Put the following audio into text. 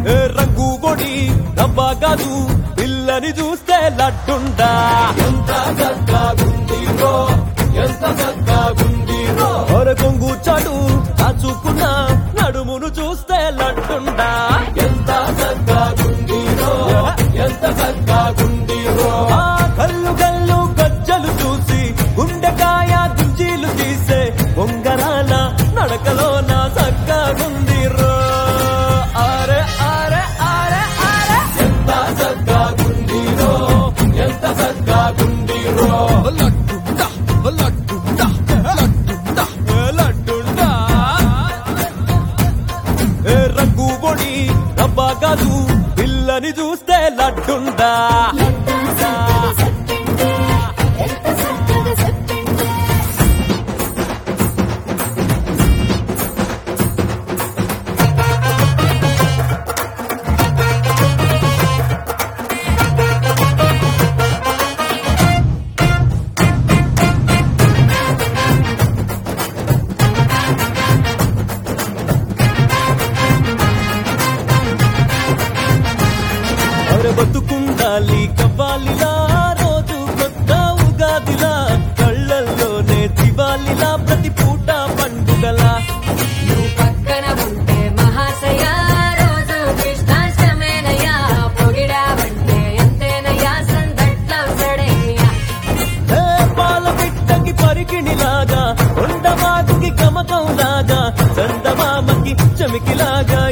ఏ రంగు పొడి డబ్బా కాదు పిల్లని చూస్తే లడ్డుండా ఎంత చక్కగుందిరో ఎంత చక్కగుందిరో ఒర కొంగు చాటు కాచుకున్న నడుమును చూస్తే లడ్డుండా ఎంత చక్కగుందిరో ఎంత చక్కగుందిరో ఆ కళ్ళు కళ్ళు గజ్జలు చూసి గుండెకాయ గుంజీలు తీసే ఉంగరాల నడకలో నా చక్కగుందిరో అరే అరే అరే అరే ఎంత చక్కగుందిరో ఎంత చక్కగుందిరో లడ్డుండా లడ్డుండా లడ్డుండా లడ్డుండా ఏ రంగు పొడి డబ్బా కాదు పిల్లని చూస్తే లడ్డుండా ఎంత చక్కగా చెప్పిండే అరే బతుకుండాలి కవ్వాలిలా రోజు కొత్త ఉగాదిలా కళ్ళల్లోనే దివాలిలా ప్రతి పూట పండుగలా నువ్వు పక్కన ఉంటే మహాశయ రోజు కృష్ణాష్టమేనయ్యా పొగిడావంటే ఎంతేనయ్యా సందట్లవుతాడయ్యా ఏ పాల బిడ్డకి పరికిణిలాగా కొండమాకుకి కమకంలాగా చందమామకి చమికిలాగా